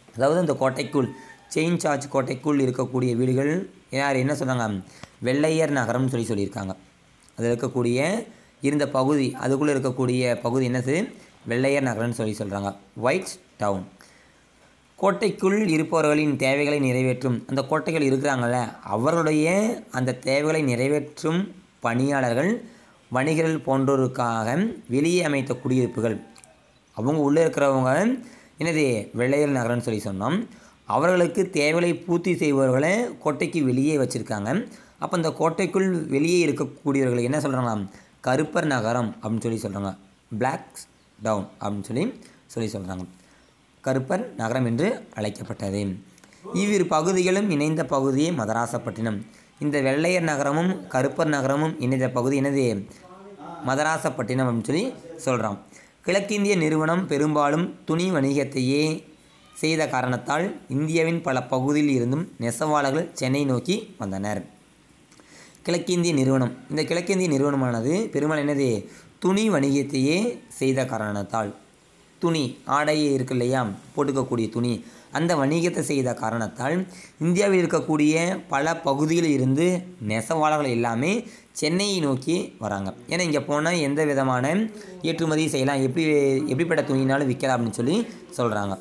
அதாவது அந்த கோட்டைக்குள் செயின் சார்ஜ் கோட்டைக்குள் இருக்கக்கூடிய வீடுகள் யார் என்ன சொன்னாங்க வெள்ளையர் நகரம்னு சொல்லி சொல்லியிருக்காங்க அதில் இருக்கக்கூடிய இருந்த பகுதி அதுக்குள்ளே இருக்கக்கூடிய பகுதி என்னது வெள்ளையர் நகரம்னு சொல்லி சொல்கிறாங்க ஒயிட் டவுன் கோட்டைக்குள் இருப்பவர்களின் தேவைகளை நிறைவேற்றும் அந்த கோட்டைகள் இருக்கிறாங்கள்ல அவர்களுடைய அந்த தேவைகளை நிறைவேற்றும் பணியாளர்கள் வணிகர்கள் போன்றோருக்காக வெளியே அமைத்த குடியிருப்புகள் அவங்க உள்ளே இருக்கிறவங்க என்னது வெள்ளையர் நகரம்னு சொல்லி சொன்னோம் அவர்களுக்கு தேவைகளை பூர்த்தி செய்பவர்களை கோட்டைக்கு வெளியே வச்சுருக்காங்க அப்போ அந்த கோட்டைக்குள் வெளியே இருக்கக்கூடியவர்கள் என்ன சொல்கிறாங்களாம் கருப்பர் நகரம் அப்படின்னு சொல்லி சொல்கிறாங்க பிளாக் டவுன் அப்படின்னு சொல்லி சொல்லி சொல்கிறாங்க கருப்பர் நகரம் என்று அழைக்கப்பட்டது இவ்விரு பகுதிகளும் இணைந்த பகுதியே மதராசப்பட்டினம் இந்த வெள்ளையர் நகரமும் கருப்பர் நகரமும் இணைந்த பகுதி என்னது மதராசப்பட்டினம் அப்படின்னு சொல்லி சொல்கிறோம் கிழக்கிந்திய நிறுவனம் பெரும்பாலும் துணி வணிகத்தையே செய்த காரணத்தால் இந்தியாவின் பல பகுதியில் இருந்தும் நெசவாளர்கள் சென்னை நோக்கி வந்தனர் கிழக்கிந்திய நிறுவனம் இந்த கிழக்கிந்திய நிறுவனமானது பெரும்பாலும் என்னது துணி வணிகத்தையே செய்த காரணத்தால் துணி ஆடை இருக்கு இல்லையா போட்டுக்கக்கூடிய துணி அந்த வணிகத்தை செய்த காரணத்தால் இந்தியாவில் இருக்கக்கூடிய பல பகுதிகளில் இருந்து நெசவாளர்கள் எல்லாமே சென்னையை நோக்கி வராங்க ஏன்னா இங்கே போனால் எந்த விதமான ஏற்றுமதி செய்யலாம் எப்படி எப்படிப்பட்ட துணினாலும் விற்கலாம் அப்படின்னு சொல்லி சொல்கிறாங்க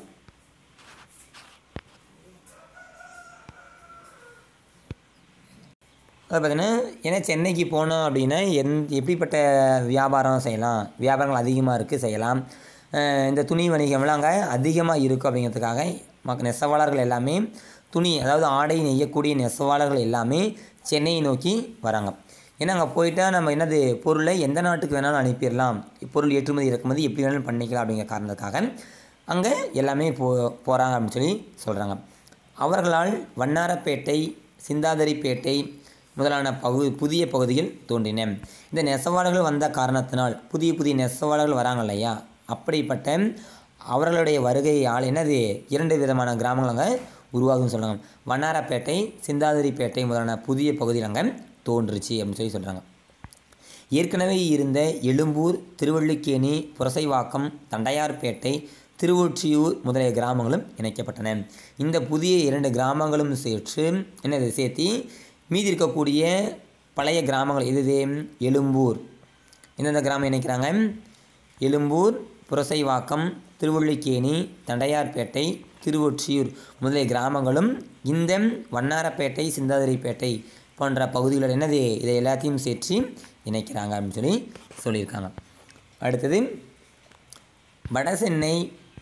அது பார்த்தீங்கன்னா ஏன்னா சென்னைக்கு போனோம் அப்படின்னா எந் எப்படிப்பட்ட வியாபாரம் செய்யலாம் வியாபாரங்கள் அதிகமாக இருக்குது செய்யலாம் அஹ் இந்த துணி வணிகம்லாம் அங்கே அதிகமாக இருக்கும் அப்படிங்கிறதுக்காக மக்க நெசவாளர்கள் எல்லாமே துணி அதாவது ஆடை நெய்யக்கூடிய நெசவாளர்கள் எல்லாமே சென்னையை நோக்கி வராங்க ஏன்னா அங்கே போயிட்டா நம்ம என்னது பொருளை எந்த நாட்டுக்கு வேணாலும் அனுப்பிடலாம் பொருள் ஏற்றுமதி இறக்குமதி எப்படி வேணாலும் பண்ணிக்கலாம் அப்படிங்கிற காரணத்துக்காக அங்கே எல்லாமே போ போகிறாங்க அப்படின்னு சொல்லி சொல்கிறாங்க அவர்களால் வண்ணாரப்பேட்டை சிந்தாதிரிப்பேட்டை முதலான பகு புதிய பகுதிகள் தோன்றின இந்த நெசவாளர்கள் வந்த காரணத்தினால் புதிய புதிய நெசவாளர்கள் வராங்க இல்லையா அப்படிப்பட்ட அவர்களுடைய வருகையால் என்னது இரண்டு விதமான கிராமங்கள் அங்கே உருவாகும்னு சொல்கிறாங்க வண்ணாரப்பேட்டை சிந்தாதிரிப்பேட்டை முதலான புதிய பகுதியில் அங்கே தோன்றுச்சு அப்படின்னு சொல்லி சொல்கிறாங்க ஏற்கனவே இருந்த எழும்பூர் திருவள்ளிக்கேணி புரசைவாக்கம் தண்டையார்பேட்டை திருவொற்றியூர் முதலிய கிராமங்களும் இணைக்கப்பட்டன இந்த புதிய இரண்டு கிராமங்களும் சேர்த்து என்னது சேர்த்து மீதி இருக்கக்கூடிய பழைய கிராமங்கள் எது இது? எழும்பூர் எந்தெந்த கிராமம் இணைக்கிறாங்க எழும்பூர் புரசைவாக்கம் திருவள்ளிக்கேணி தண்டையார்பேட்டை திருவொற்றியூர் முதலிய கிராமங்களும் இந்த வண்ணாரப்பேட்டை சிந்தாதிரிப்பேட்டை போன்ற பகுதிகளோட என்னது இதை எல்லாத்தையும் சேர்த்து இணைக்கிறாங்க அப்படின்னு சொல்லி சொல்லியிருக்காங்க அடுத்தது வடசென்னை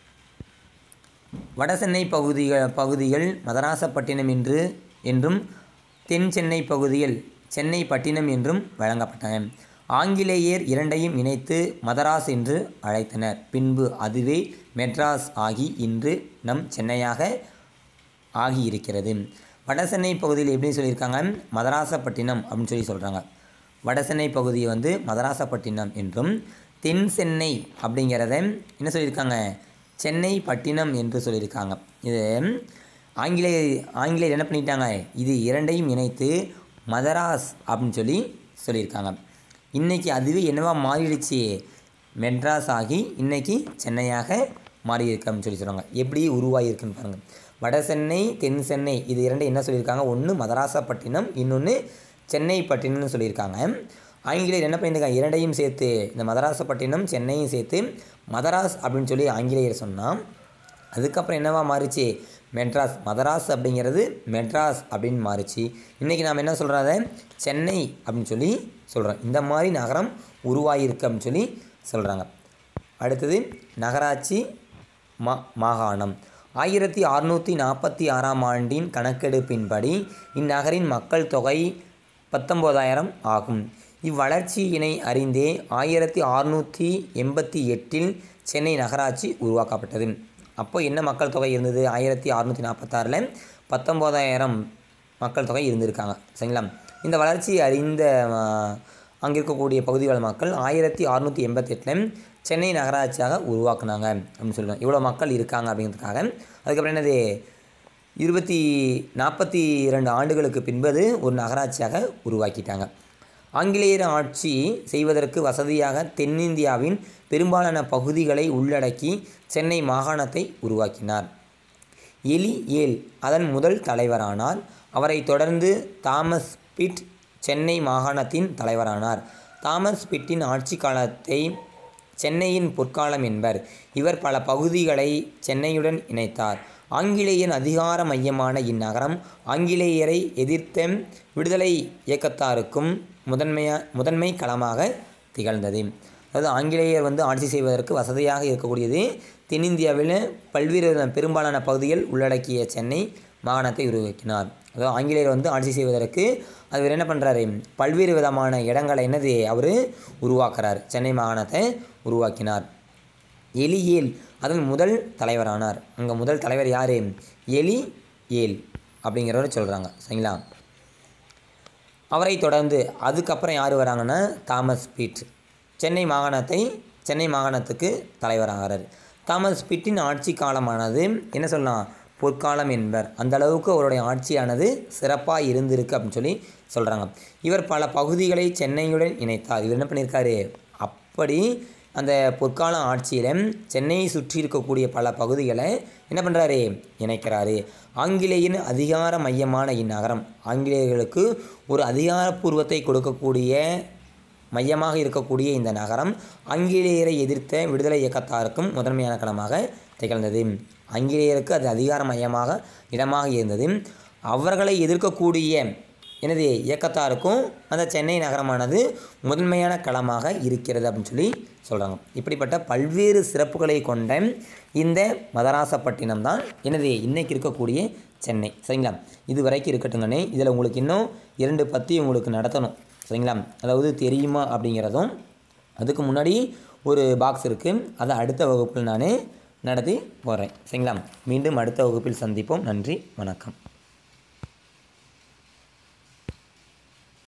வடசென்னை பகுதிகள் பகுதிகள் மதராசப்பட்டினம் என்று என்றும் தென் சென்னை பகுதிகள் சென்னை பட்டினம் என்றும் வழங்கப்பட்டன ஆங்கிலேயர் இரண்டையும் இணைத்து மதராஸ் என்று அழைத்தனர் பின்பு அதுவே மெட்ராஸ் ஆகி இன்று நம் சென்னையாக ஆகியிருக்கிறது வடசென்னை பகுதியில் எப்படி சொல்லியிருக்காங்க மதராசப்பட்டினம் அப்படின்னு சொல்லி சொல்கிறாங்க வடசென்னை பகுதியை வந்து மதராசப்பட்டினம் என்றும் தென் சென்னை அப்படிங்கிறத என்ன சொல்லியிருக்காங்க சென்னை பட்டினம் என்று சொல்லியிருக்காங்க இது ஆங்கிலேய ஆங்கிலேயர் என்ன பண்ணிட்டாங்க இது இரண்டையும் இணைத்து மதராஸ் அப்படின்னு சொல்லி சொல்லியிருக்காங்க இன்றைக்கி அதுவே என்னவா மாறிடுச்சு மெட்ராஸ் ஆகி இன்றைக்கி சென்னையாக மாறியிருக்கு அப்படின்னு சொல்லி சொல்கிறாங்க எப்படி உருவாகியிருக்குன்னு பாருங்கள் வட சென்னை தென் சென்னை இது இரண்டு என்ன சொல்லியிருக்காங்க ஒன்று மதராசப்பட்டினம் இன்னொன்று சென்னை பட்டினம்னு சொல்லியிருக்காங்க ஆங்கிலேயர் என்ன பண்ணியிருக்காங்க இரண்டையும் சேர்த்து இந்த மதராசப்பட்டினம் சென்னையும் சேர்த்து மதராஸ் அப்படின்னு சொல்லி ஆங்கிலேயர் சொன்னால் அதுக்கப்புறம் என்னவா மாறிச்சு மெட்ராஸ் மதராஸ் அப்படிங்கிறது மெட்ராஸ் அப்படின்னு மாறிச்சு இன்றைக்கி நாம் என்ன சொல்கிறத சென்னை அப்படின்னு சொல்லி சொல்கிறோம் இந்த மாதிரி நகரம் உருவாகியிருக்கு அப்படின்னு சொல்லி சொல்கிறாங்க அடுத்தது நகராட்சி மா மாகாணம் ஆயிரத்தி அறுநூற்றி நாற்பத்தி ஆறாம் ஆண்டின் கணக்கெடுப்பின்படி இந்நகரின் மக்கள் தொகை பத்தொம்போதாயிரம் ஆகும் இவ்வளர்ச்சியினை அறிந்தே ஆயிரத்தி அறுநூற்றி எண்பத்தி எட்டில் சென்னை நகராட்சி உருவாக்கப்பட்டது அப்போ என்ன மக்கள் தொகை இருந்தது ஆயிரத்தி அறுநூற்றி நாற்பத்தாறில் பத்தொம்போதாயிரம் மக்கள் தொகை இருந்திருக்காங்க சரிங்களா இந்த வளர்ச்சியை அறிந்த அங்கே இருக்கக்கூடிய பகுதிகள் மக்கள் ஆயிரத்தி அறுநூற்றி எண்பத்தெட்டில் சென்னை நகராட்சியாக உருவாக்குனாங்க அப்படின்னு சொல்லுவாங்க இவ்வளோ மக்கள் இருக்காங்க அப்படிங்கிறதுக்காக அதுக்கப்புறம் என்னது இருபத்தி நாற்பத்தி இரண்டு ஆண்டுகளுக்கு பின்பது ஒரு நகராட்சியாக உருவாக்கிட்டாங்க ஆங்கிலேயர் ஆட்சி செய்வதற்கு வசதியாக தென்னிந்தியாவின் பெரும்பாலான பகுதிகளை உள்ளடக்கி சென்னை மாகாணத்தை உருவாக்கினார் எலி ஏல் அதன் முதல் தலைவரானார் அவரைத் தொடர்ந்து தாமஸ் பிட் சென்னை மாகாணத்தின் தலைவரானார் தாமஸ் பிட்டின் ஆட்சி காலத்தை சென்னையின் பொற்காலம் என்பர் இவர் பல பகுதிகளை சென்னையுடன் இணைத்தார் ஆங்கிலேயன் அதிகார மையமான இந்நகரம் ஆங்கிலேயரை எதிர்த்த விடுதலை இயக்கத்தாருக்கும் முதன்மையா முதன்மை களமாக திகழ்ந்தது அதாவது ஆங்கிலேயர் வந்து ஆட்சி செய்வதற்கு வசதியாக இருக்கக்கூடியது தென்னிந்தியாவில் பல்வேறு பெரும்பாலான பகுதிகள் உள்ளடக்கிய சென்னை மாகாணத்தை உருவாக்கினார் அதாவது ஆங்கிலேயர் வந்து ஆட்சி செய்வதற்கு அவர் என்ன பண்ணுறாரு பல்வேறு விதமான இடங்களை என்னது அவர் உருவாக்குறார் சென்னை மாகாணத்தை உருவாக்கினார் எலியேல் அதன் முதல் தலைவரானார் அங்கே முதல் தலைவர் யார் எலி ஏல் அப்படிங்கிறவரை சொல்கிறாங்க சரிங்களா அவரை தொடர்ந்து அதுக்கப்புறம் யார் வராங்கன்னா தாமஸ் பீட் சென்னை மாகாணத்தை சென்னை மாகாணத்துக்கு தலைவராகிறார் தாமஸ் பிட்டின் ஆட்சி காலமானது என்ன சொல்லலாம் பொற்காலம் என்பர் அந்த அளவுக்கு அவருடைய ஆட்சியானது சிறப்பாக இருந்திருக்கு அப்படின்னு சொல்லி சொல்கிறாங்க இவர் பல பகுதிகளை சென்னையுடன் இணைத்தார் இவர் என்ன பண்ணியிருக்காரு அப்படி அந்த பொற்கால ஆட்சியில் சென்னையை சுற்றி இருக்கக்கூடிய பல பகுதிகளை என்ன பண்ணுறாரு இணைக்கிறாரு ஆங்கிலேயின் அதிகார மையமான இந்நகரம் ஆங்கிலேயர்களுக்கு ஒரு அதிகாரப்பூர்வத்தை கொடுக்கக்கூடிய மையமாக இருக்கக்கூடிய இந்த நகரம் ஆங்கிலேயரை எதிர்த்த விடுதலை இயக்கத்தாருக்கும் முதன்மையான களமாக திகழ்ந்தது ஆங்கிலேயருக்கு அது அதிகார மையமாக இடமாக இருந்தது அவர்களை எதிர்க்கக்கூடிய எனது இயக்கத்தாருக்கும் அந்த சென்னை நகரமானது முதன்மையான களமாக இருக்கிறது அப்படின்னு சொல்லி சொல்கிறாங்க இப்படிப்பட்ட பல்வேறு சிறப்புகளை கொண்ட இந்த மதராசப்பட்டினம் தான் எனது இன்னைக்கு இருக்கக்கூடிய சென்னை சரிங்களா இது வரைக்கும் இருக்கட்டுங்கண்ணே இதில் உங்களுக்கு இன்னும் இரண்டு பற்றி உங்களுக்கு நடத்தணும் சரிங்களா அதாவது தெரியுமா அப்படிங்கிறதும் அதுக்கு முன்னாடி ஒரு பாக்ஸ் இருக்குது அதை அடுத்த வகுப்பில் நான் நடத்தி போகிறேன் சரிங்களா மீண்டும் அடுத்த வகுப்பில் சந்திப்போம் நன்றி வணக்கம்